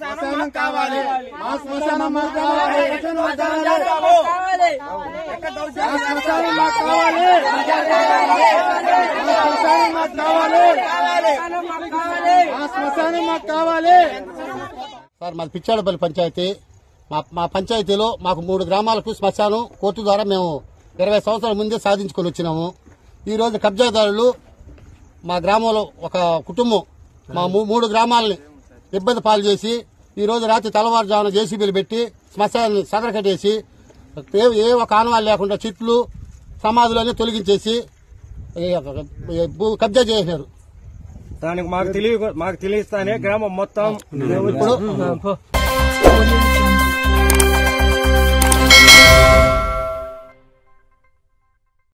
శ్మశానం కావాలి మా శ్మశానం మాకు కావాలి మా శ్మశానం మాకు కావాలి మా శ్మశానం మాకు కావాలి మా శ్మశానం మాకు కావాలి సార్ మాది పిచ్చాడపల్లి పంచాయతీ మా మా పంచాయతీలో మాకు మూడు గ్రామాలకు శ్మశానం కోర్టు ద్వారా మేము ఇరవై సంవత్సరాల ముందే సాధించుకొని వచ్చినాము ఈ రోజు కబ్జాదారులు మా గ్రామంలో ఒక కుటుంబం మా మూ- మూడు గ్రామాలని ఇబ్బంది పాలు చేసి ఈ రోజు రాత్రి తెల్లవారుజామున జేసీబీలు పెట్టి శ్మశానాన్ని సదరకట్టేసి ఏ- ఏ ఒక ఆనవాళ్ళు లేకుండా చెట్లు సమాధులన్నీ తొలగించేసి ఈ- ఈ భూ- కబ్జా చేసినారు దానికి మాకు తెలియ మాకు తెలియస్తానే గ్రామం మొత్తం ఇప్పుడు